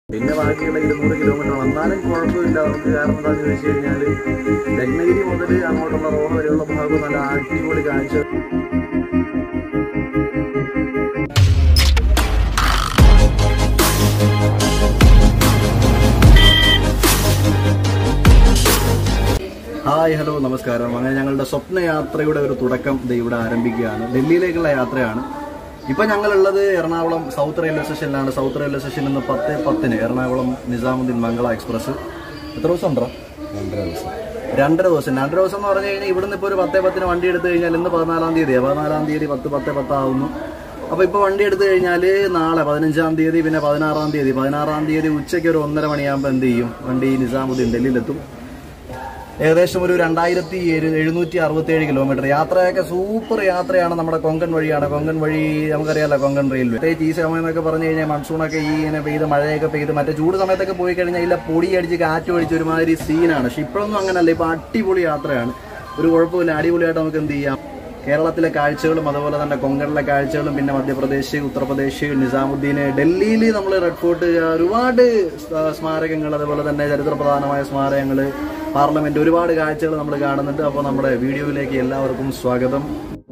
പിന്നെ ബാക്കിയുള്ള ഇരുന്നൂറ് കിലോമീറ്റർ വന്നാലും കുഴപ്പമില്ല നമുക്ക് കാരണം എന്താണെന്ന് ചോദിച്ചു കഴിഞ്ഞാൽ ലഗ്നഗിരി മുതൽ അങ്ങോട്ടുള്ള റോഡ് വരെയുള്ള ഭാഗം നല്ല അടിപൊളി കാഴ്ച ഹായ് ഹലോ നമസ്കാരം അങ്ങനെ ഞങ്ങളുടെ സ്വപ്നയാത്രയുടെ ഒരു തുടക്കം ദേ ഇവിടെ ആരംഭിക്കുകയാണ് ഡൽഹിയിലേക്കുള്ള യാത്രയാണ് ഇപ്പൊ ഞങ്ങളുള്ളത് എറണാകുളം സൗത്ത് റെയിൽവേ സ്റ്റേഷനിലാണ് സൗത്ത് റെയിൽവേ സ്റ്റേഷനിൽ നിന്ന് പത്ത് പത്തിന് എറണാകുളം നിസാമുദ്ദീൻ മംഗള എക്സ്പ്രസ് എത്ര ദിവസം ഉണ്ടോ രണ്ടര ദിവസം രണ്ടര ദിവസം രണ്ടര ദിവസം എന്ന് പറഞ്ഞു കഴിഞ്ഞാൽ ഇവിടുന്ന് ഇപ്പോൾ ഒരു പത്തേ പത്തിന് വണ്ടി എടുത്തു കഴിഞ്ഞാൽ ഇന്ന് പതിനാലാം തീയതി പതിനാലാം തീയതി പത്ത് പത്തേ പത്താവുന്നു അപ്പോൾ ഇപ്പോൾ വണ്ടി എടുത്തു കഴിഞ്ഞാൽ നാളെ പതിനഞ്ചാം തീയതി പിന്നെ പതിനാറാം തീയതി പതിനാറാം തീയതി ഉച്ചയ്ക്ക് ഒരു ഒന്നര മണിയാകുമ്പോൾ എന്ത് ചെയ്യും വണ്ടി നിസാമുദ്ദീൻ ഡൽഹിയിലെത്തും ഏകദേശം ഒരു രണ്ടായിരത്തി എഴുന്നൂറ്റി അറുപത്തി ഏഴ് കിലോമീറ്റർ യാത്രയൊക്കെ സൂപ്പർ യാത്രയാണ് നമ്മുടെ കൊങ്കൺ വഴിയാണ് കൊങ്കൺ വഴി നമുക്കറിയാലോ കൊങ്കൺ റെയിൽവേ പ്രത്യേകിച്ച് ഈ സമയം എന്നൊക്കെ പറഞ്ഞു കഴിഞ്ഞാൽ മൺസൂണൊക്കെ ഈ ഇങ്ങനെ പെയ്ത് മഴയൊക്കെ പെയ്ത് മറ്റേ ചൂട് സമയത്തൊക്കെ പോയി കഴിഞ്ഞാൽ ഇല്ല പൊടി അടിച്ച് കാറ്റ് അടിച്ച് ഒരുമാതിരി സീനാണ് പക്ഷെ ഇപ്പോഴൊന്നും അങ്ങനല്ല ഇപ്പൊ അടിപൊളി യാത്രയാണ് ഒരു കുഴപ്പമില്ല അടിപൊളിയായിട്ട് നമുക്ക് എന്ത് ചെയ്യാം കേരളത്തിലെ കാഴ്ചകളും അതുപോലെ തന്നെ കൊങ്കണിലെ കാഴ്ചകളും പിന്നെ മധ്യപ്രദേശ് ഉത്തർപ്രദേശ് നിസാമുദ്ദീൻ ഡൽഹിയിൽ നമ്മൾ റെഡ് ഫോർട്ട് ഒരുപാട് സ്ത- സ്മാരകങ്ങൾ അതുപോലെ തന്നെ ചരിത്രപ്രധാനമായ സ്മാരകങ്ങൾ പാർലമെന്റ് ഒരുപാട് കാഴ്ചകൾ നമ്മൾ കാണുന്നുണ്ട് അപ്പോൾ നമ്മുടെ വീഡിയോയിലേക്ക് എല്ലാവർക്കും സ്വാഗതം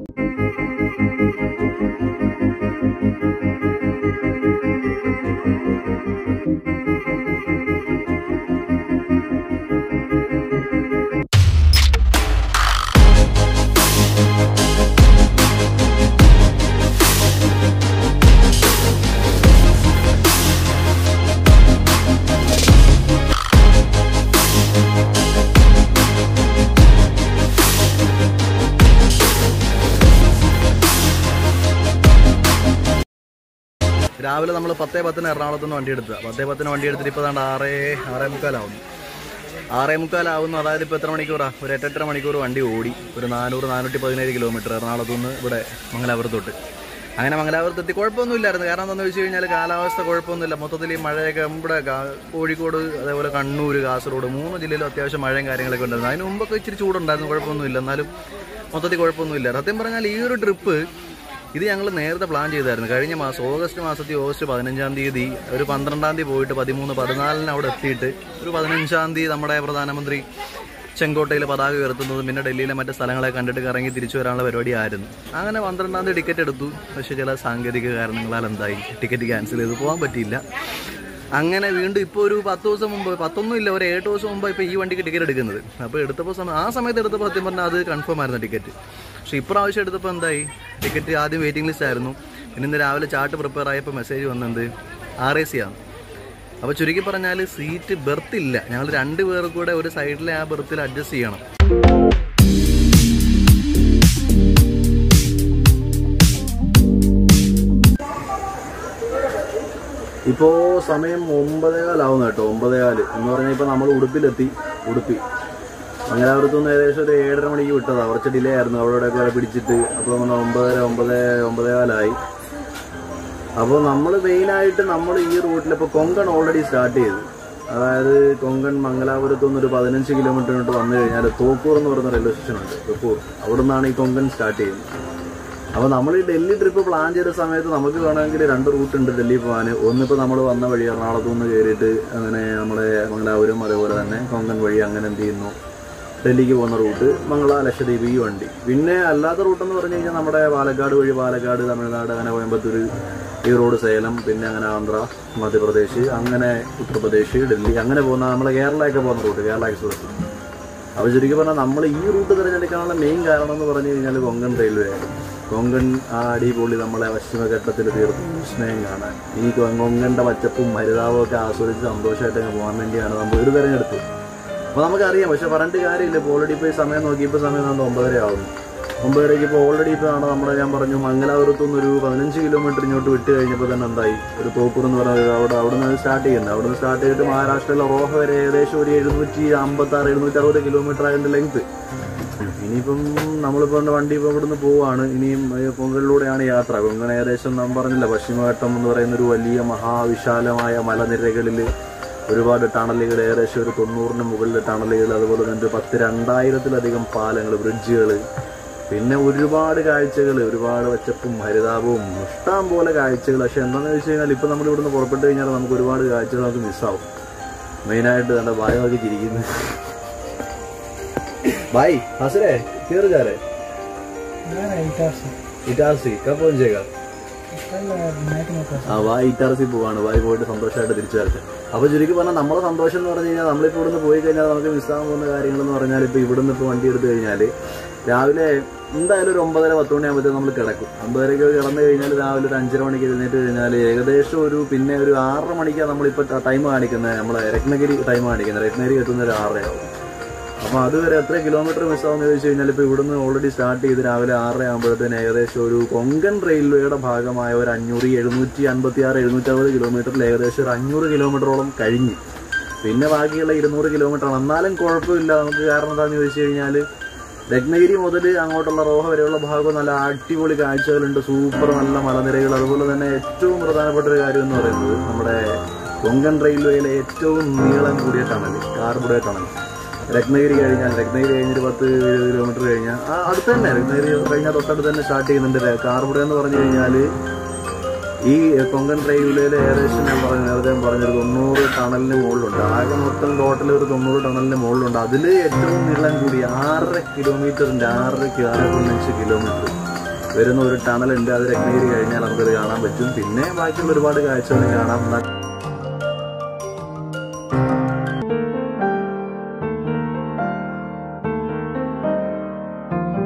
രാവിലെ നമ്മൾ പത്തേ പത്തിന് എറണാകുളത്ത് നിന്ന് വണ്ടി എടുത്തത് പത്തേ പത്തിന് വണ്ടി എടുത്തിട്ട് ഇപ്പോൾ ദാണ്ട് ആറേ ആറേ മുക്കാലാവുന്നു ആറേ മുക്കാലാവുന്നു അതായത് ഇപ്പോൾ എത്ര മണിക്കൂറാ ഒരു എട്ടെട്ടര മണിക്കൂർ വണ്ടി ഓടി ഒരു നാനൂറ് നാനൂറ്റി പതിനേഴ് കിലോമീറ്റർ എറണാകുളത്ത് നിന്ന് ഇവിടെ മംഗലാപുരത്ത് തൊട്ട് അങ്ങനെ മംഗലാപുരത്ത് എത്തി കുഴപ്പമൊന്നുമില്ലായിരുന്നു കാരണം എന്താണെന്ന് വെച്ച് കഴിഞ്ഞാൽ കാലാവസ്ഥ കുഴപ്പമൊന്നുമില്ല മൊത്തത്തിൽ ഈ മഴയൊക്കെ ഇവിടെ കാ- കോഴിക്കോട് അതേപോലെ കണ്ണൂർ കാസർഗോഡ് മൂന്ന് ജില്ലയിലും അത്യാവശ്യം മഴയും കാര്യങ്ങളൊക്കെ ഉണ്ടായിരുന്നു അതിന് മുമ്പൊക്കെ ഇച്ചിരി ചൂടുണ്ടായിരുന്നു കുഴപ്പമൊന്നുമില്ല എന്നാലും മൊത്തത്തിൽ കുഴപ്പമൊന്നുമില്ല സത്യം പറഞ്ഞാൽ ഈ ഒരു ട്രിപ്പ് ഇത് ഞങ്ങൾ നേരത്തെ പ്ലാൻ ചെയ്തായിരുന്നു കഴിഞ്ഞ മാസം ഓഗസ്റ്റ് മാസത്തിൽ ഓഗസ്റ്റ് പതിനഞ്ചാം തീയതി ഒരു പന്ത്രണ്ടാം തീയതി പോയിട്ട് പതിമൂന്ന് പതിനാലിന് അവിടെ എത്തിയിട്ട് ഒരു പതിനഞ്ചാം തീയതി നമ്മുടെ പ്രധാനമന്ത്രി ചെങ്കോട്ടയിൽ പതാക ഉയർത്തുന്നതും പിന്നെ ഡൽഹിയിലെ മറ്റ് സ്ഥലങ്ങളെ കണ്ടിട്ട് കറങ്ങി തിരിച്ചു വരാനുള്ള പരിപാടിയായിരുന്നു അങ്ങനെ പന്ത്രണ്ടാം തീയതി ടിക്കറ്റ് എടുത്തു പക്ഷേ ചില സാങ്കേതിക കാരണങ്ങളാൽ എന്തായി ടിക്കറ്റ് ക്യാൻസൽ ചെയ്ത് പോകാൻ പറ്റിയില്ല അങ്ങനെ വീണ്ടും ഇപ്പോൾ ഒരു പത്ത് ദിവസം മുമ്പ് പത്തൊന്നും ഇല്ല ഒരു ഏഴ് ദിവസം മുമ്പ് ഇപ്പോൾ ഈ വണ്ടിക്ക് ടിക്കറ്റ് എടുക്കുന്നത് അപ്പോൾ എടുത്തപ്പോൾ സമയം ആ സമയത്ത് എടുത്തപ്പോൾ സത്യം പറഞ്ഞാൽ അത് കൺഫേം ആയിരുന്നു ടിക്കറ്റ് പക്ഷേ ഇപ്രാവശ്യം എടുത്തപ്പോൾ എന്തായി ടിക്കറ്റ് ആദ്യം വെയിറ്റിംഗ് ലിസ്റ്റ് ആയിരുന്നു പിന്നെ ഇന്ന് രാവിലെ ചാർട്ട് പ്രിപ്പയർ ആയപ്പോൾ മെസ്സേജ് വന്നത് ആർ എ സി ആണ് അപ്പോൾ ചുരുക്കി പറഞ്ഞാൽ സീറ്റ് ബെർത്ത് ഇല്ല ഞങ്ങൾ രണ്ട് പേർ കൂടെ ഒരു സൈഡിലെ ആ ബെർത്തിൽ അഡ്ജസ്റ്റ് ചെയ്യണം ഇപ്പോൾ സമയം ഒമ്പതേകാലാവുന്നു കേട്ടോ ഒമ്പതേകാല് എന്ന് പറഞ്ഞാൽ ഇപ്പോൾ നമ്മൾ ഉടുപ്പിലെത്തി ഉടുപ്പി മംഗലാപുരത്തു നിന്ന് ഏകദേശം ഒരു ഏഴര മണിക്ക് വിട്ടതാണ് കുറച്ച് ഡിലേ ആയിരുന്നു അവിടെ വരെ പിടിച്ചിട്ട് അപ്പോൾ നമ്മൾ ഒമ്പതര ഒമ്പത് ഒമ്പതേകാലായി അപ്പോൾ നമ്മൾ മെയിനായിട്ട് നമ്മൾ ഈ റൂട്ടിൽ ഇപ്പോൾ കൊങ്കൺ ഓൾറെഡി സ്റ്റാർട്ട് ചെയ്തു അതായത് കൊങ്കൺ മംഗലാപുരത്തു നിന്ന് ഒരു പതിനഞ്ച് കിലോമീറ്റർ ഇങ്ങോട്ട് വന്നു കഴിഞ്ഞാൽ തോക്കൂർ എന്ന് പറയുന്ന റെയിൽവേ സ്റ്റേഷൻ ഉണ്ട് തോക്കൂർ അവിടെ നിന്നാണ് ഈ കൊങ്കൺ സ്റ്റാർട്ട് ചെയ്യുന്നത് അപ്പോൾ നമ്മൾ ഈ ഡൽഹി ട്രിപ്പ് പ്ലാൻ ചെയ്ത സമയത്ത് നമുക്ക് വേണമെങ്കിൽ രണ്ട് റൂട്ട് ഉണ്ട് ഡൽഹി പോകാൻ ഒന്നിപ്പോൾ നമ്മൾ വന്ന വഴി എറണാകുളത്തു നിന്ന് കയറിയിട്ട് അങ്ങനെ നമ്മുടെ മംഗലാപുരം അതേപോലെ തന്നെ കൊങ്കൺ വഴി അങ്ങനെ എന്ത് ചെയ്യുന്നു ഡൽഹിക്ക് പോകുന്ന റൂട്ട് മംഗള ലക്ഷദ്വീപ് ഈ വണ്ടി പിന്നെ അല്ലാത്ത റൂട്ട് എന്ന് പറഞ്ഞു കഴിഞ്ഞാൽ നമ്മുടെ പാലക്കാട് വഴി പാലക്കാട് തമിഴ്നാട് അങ്ങനെ കോയമ്പത്തൂർ ഈ റോഡ് സേലം പിന്നെ അങ്ങനെ ആന്ധ്ര മധ്യപ്രദേശ് അങ്ങനെ ഉത്തർപ്രദേശ് ഡൽഹി അങ്ങനെ പോകുന്ന നമ്മൾ കേരളയൊക്കെ പോകുന്ന റൂട്ട് കേരള എക്സ്പ്രസ് അപ്പോൾ ശരിക്കും പറഞ്ഞാൽ നമ്മൾ ഈ റൂട്ട് തിരഞ്ഞെടുക്കാനുള്ള മെയിൻ കാരണം എന്ന് പറഞ്ഞു കഴിഞ്ഞാൽ കൊങ്കൺ റെയിൽവേ ആയിരുന്നു കൊങ്കൺ ആ അടിപൊളി നമ്മളെ പശ്ചിമഘട്ടത്തിൽ തീർത്തും സ്നേഹം കാണാൻ ഈ കൊ- കൊങ്കണിന്റെ പച്ചപ്പും ഹരിതാവും ഒക്കെ ആസ്വദിച്ച് സന്തോഷമായിട്ട് അങ്ങ് പോകാൻ വേണ്ടിയാണ് നമ്മൾ ഇത് തിരഞ്ഞെടുത്തത് അപ്പോൾ നമുക്കറിയാം പക്ഷെ പറഞ്ഞിട്ട് കാര്യമില്ല ഇപ്പോൾ ഓൾറെഡി ഇപ്പോൾ ഈ സമയം നോക്കിയപ്പോൾ സമയം നമ്മൾ ഒമ്പതര ആവുന്നു ഒമ്പതരയ്ക്ക് ഇപ്പോൾ ഓൾറെഡി ഇപ്പോൾ ആണ് നമ്മുടെ ഞാൻ പറഞ്ഞു മംഗലാപുരത്തു നിന്ന് ഒരു പതിനഞ്ച് കിലോമീറ്റർ ഇങ്ങോട്ട് വിട്ട് കഴിഞ്ഞപ്പോൾ തന്നെ എന്തായി ഒരു തോപ്പൂർ എന്ന് പറഞ്ഞ ഒരു അവിടെ അവിടെ നിന്ന് സ്റ്റാർട്ട് ചെയ്യുന്നത് അവിടെ നിന്ന് സ്റ്റാർട്ട് ചെയ്തിട്ട് മഹാരാഷ്ട്രയിലെ റോഹ വരെ ഏകദേശം ഒരു എഴുന്നൂറ്റി അമ്പത്തി ആറ് എഴുന്നൂറ്റി അറുപത് കിലോമീറ്റർ അതിൻ്റെ ലെങ്ത് ഇനിയിപ്പം നമ്മളിപ്പോൾ എൻ്റെ വണ്ടി ഇപ്പോൾ ഇവിടുന്ന് പോവാണ് ഇനിയും ഏ, പൊങ്കലിലൂടെയാണ് യാത്ര കൊങ്കൺ ഏകദേശം നാം പറഞ്ഞില്ല പശ്ചിമഘട്ടം എന്ന് പറയുന്ന ഒരു വലിയ മഹാവിശാലമായ മലനിരകളിൽ ഒരുപാട് ടണലുകൾ ഏകദേശം ഒരു തൊണ്ണൂറിന് മുകളിൽ ടണലുകൾ അതുപോലെ തന്നെ ഒരു പത്ത് രണ്ടായിരത്തിലധികം പാലങ്ങൾ ബ്രിഡ്ജുകൾ പിന്നെ ഒരുപാട് കാഴ്ചകൾ ഒരുപാട് പച്ചപ്പും ഹരിതാപവും ഇഷ്ടം പോലെ കാഴ്ചകൾ പക്ഷെ എന്താണെന്ന് വെച്ച് കഴിഞ്ഞാൽ ഇപ്പം നമ്മൾ ഇവിടുന്ന് പുറപ്പെട്ട് കഴിഞ്ഞാൽ നമുക്ക് ഒരുപാട് കാഴ്ചകൾ നമുക്ക് മിസ്സാവും മെയിനായിട്ട് നല്ല ബായ് നോക്കി ചിരിക്കുന്നു ബായ് ഹസരേ കയറുകാരെ ഇറ്റാർസി കപ്പം ചെയ്യുക ആ വായി ഇറ്റാർസി പോവാണ് വായി പോയിട്ട് സന്തോഷമായിട്ട് തിരിച്ചു വരട്ടെ അപ്പൊ ചുരുക്കി പറഞ്ഞാൽ നമ്മുടെ സന്തോഷം എന്ന് പറഞ്ഞു കഴിഞ്ഞാൽ നമ്മളിപ്പോ ഇവിടുന്ന് പോയി കഴിഞ്ഞാൽ നമുക്ക് മിസ്സാകാൻ പോകുന്ന കാര്യങ്ങൾ എന്ന് പറഞ്ഞാൽ ഇപ്പൊ ഇവിടുന്ന് ഇപ്പൊ വണ്ടി എടുത്തു കഴിഞ്ഞാൽ രാവിലെ എന്തായാലും ഒരു ഒമ്പതര പത്ത് മണിയാകുമ്പോഴത്തേക്ക് നമ്മൾ കിടക്കും ഒമ്പതരയ്ക്ക് കിടന്നു കഴിഞ്ഞാൽ രാവിലെ ഒരു അഞ്ചര മണിക്ക് എഴുന്നേറ്റ് കഴിഞ്ഞാൽ ഏകദേശം ഒരു പിന്നെ ഒരു ആറര മണിക്കാണ് നമ്മളിപ്പോൾ ടൈം കാണിക്കുന്നത് നമ്മളെ രത്നഗിരി ടൈം കാണിക്കുന്നത് രത്നഗിരി എത്തുന്ന ഒരു ആറരയാവും അപ്പൊ അതുവരെ എത്ര കിലോമീറ്റർ മിസ്സാവുന്ന ചോദിച്ചു കഴിഞ്ഞാൽ ഇപ്പൊ ഇവിടുന്ന് ഓൾറെഡി സ്റ്റാർട്ട് ചെയ്ത് രാവിലെ ആറര ആകുമ്പോഴത്തേന് ഏകദേശം ഒരു കൊങ്കൺ റെയിൽവേയുടെ ഭാഗമായ ഒരു അഞ്ഞൂറ് എഴുന്നൂറ്റി അൻപത്തി ആറ് എഴുന്നൂറ്ററുപത് കിലോമീറ്ററിൽ ഏകദേശം ഒരു അഞ്ഞൂറ് കിലോമീറ്ററോളം കഴിഞ്ഞു പിന്നെ ബാക്കിയുള്ള ഇരുന്നൂറ് കിലോമീറ്റർ ആണ് എന്നാലും കുഴപ്പമില്ല നമുക്ക് കാരണം എന്താണെന്ന് ചോദിച്ചു കഴിഞ്ഞാൽ രത്നഗിരി മുതൽ അങ്ങോട്ടുള്ള റോഹ വരെയുള്ള ഭാഗം നല്ല അടിപൊളി കാഴ്ചകളുണ്ട് സൂപ്പർ നല്ല മലനിരകൾ അതുപോലെ തന്നെ ഏറ്റവും പ്രധാനപ്പെട്ട ഒരു കാര്യം എന്ന് പറയുന്നത് നമ്മുടെ കൊങ്കൺ റെയിൽവേയിലെ ഏറ്റവും നീളം കൂടിയ ടണൽ കാർബുഡേ ടണൽ രത്നഗിരി കഴിഞ്ഞാൽ രത്നഗിരി കഴിഞ്ഞൊരു പത്ത് ഇരുപത് കിലോമീറ്റർ കഴിഞ്ഞാൽ ആ അടുത്ത് തന്നെ രത്നഗിരി കഴിഞ്ഞാൽ തൊട്ടടുത്ത് തന്നെ സ്റ്റാർട്ട് ചെയ്യുന്നുണ്ട് കാർബുഡേ എന്ന് പറഞ്ഞു കഴിഞ്ഞാൽ ഈ കൊങ്കൺ റെയിൽവേയിൽ ഏകദേശം ഞാൻ പറഞ്ഞു നേരത്തെ ഞാൻ പറഞ്ഞൊരു തൊണ്ണൂറ് ടണലിന് മുകളിലുണ്ട് ആകെ മൊത്തം ടോട്ടൽ ഒരു തൊണ്ണൂറ് ടണലിന് മുകളിലുണ്ട് അതിൽ ഏറ്റവും നീളം കൂടി ആറര കിലോമീറ്ററിന്റെ ആറര ആറ് പോയിന്റ് അഞ്ച് കിലോമീറ്റർ വരുന്ന ഒരു ടണലുണ്ട് അത് രത്നഗിരി കഴിഞ്ഞാൽ നമുക്കത് കാണാൻ പറ്റും പിന്നെ ബാക്കിയുള്ള ഒരുപാട് കാഴ്ചകൾ കാണാം